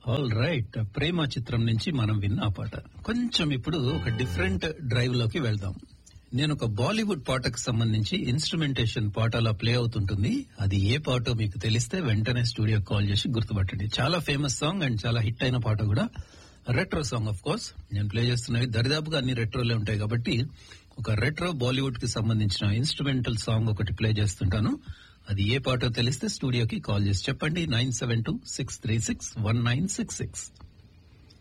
all right ప్రేమ చిత్రం నుంచి మనం విన్న ఆ పాట కొంచెం ఇప్పుడు ఒక డిఫరెంట్ డ్రైవ్ లోకి వెళ్దాం నేను ఒక బాలీవుడ్ పాటకు సంబంధించి ఇన్స్ట్రుమెంటేషన్ పాట అలా ప్లే అవుతుంటుంది అది ఏ పాటో మీకు తెలిస్తే వెంటనే స్టూడియో కాల్ చేసి గుర్తుపట్టండి చాలా ఫేమస్ సాంగ్ అండ్ చాలా హిట్ అయిన పాట కూడా రెట్రో సాంగ్ ఆఫ్ కోర్స్ నేను ప్లే చేస్తున్నవి దరిదాపుగా అన్ని రెట్రోలే ఉంటాయి కాబట్టి ఒక రెట్రో బాలీవుడ్ కి సంబంధించిన ఇన్స్ట్రుమెంటల్ సాంగ్ ఒకటి ప్లే చేస్తుంటాను అది ఏ పాటో తెలిస్తే స్టూడియోకి కాల్ చేసి చెప్పండి nine seven two six three six one nine six six